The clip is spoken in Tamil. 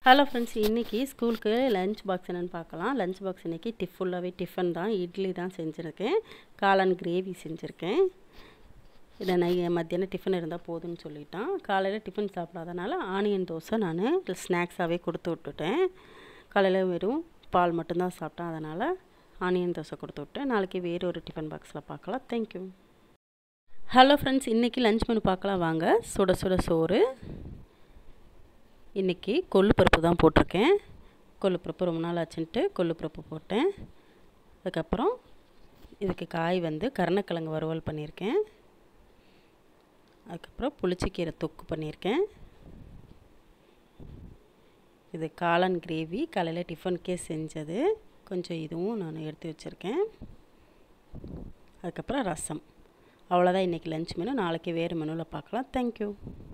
ஹலோ ஃப்ரெண்ட்ஸ் இன்றைக்கி ஸ்கூலுக்கு லஞ்ச் பாக்ஸ் என்னென்னு பார்க்கலாம் லஞ்ச் பாக்ஸ் இன்றைக்கி டிஃப் ஃபுல்லாகவே டிஃபன் தான் இட்லி தான் செஞ்சுருக்கேன் காளான் கிரேவி செஞ்சுருக்கேன் இதை நை மத்தியானம் டிஃபன் இருந்தால் போதும்னு சொல்லிட்டான் காலையில் டிஃபன் சாப்பிடாதனால ஆனியன் தோசை நான் ஸ்நாக்ஸாகவே கொடுத்து விட்டுட்டேன் காலையில் வெறும் பால் மட்டும்தான் சாப்பிட்டேன் அதனால் ஆனியன் தோசை கொடுத்து விட்டேன் நாளைக்கு வேறு ஒரு டிஃபன் பாக்ஸில் பார்க்கலாம் தேங்க்யூ ஹலோ ஃப்ரெண்ட்ஸ் இன்றைக்கி லஞ்ச் மெனு பார்க்கலாம் வாங்க சுட சுட சோறு இன்றைக்கி கொள்ளுப்பருப்பு தான் போட்டிருக்கேன் கொள்ளுப்பருப்பு ரொம்ப நாள் ஆச்சுன்ட்டு கொள்ளுப்பருப்பு போட்டேன் அதுக்கப்புறம் இதுக்கு காய் வந்து கருணக்கிழங்கு வறுவல் பண்ணியிருக்கேன் அதுக்கப்புறம் புளிச்சக்கீரை தொக்கு பண்ணியிருக்கேன் இது காளான் கிரேவி காலையில் டிஃபனுக்கே செஞ்சது கொஞ்சம் இதுவும் நான் எடுத்து வச்சுருக்கேன் அதுக்கப்புறம் ரசம் அவ்வளோதான் இன்றைக்கி லஞ்ச் மெனு நாளைக்கு வேறு மெனுவில் பார்க்கலாம் தேங்க்யூ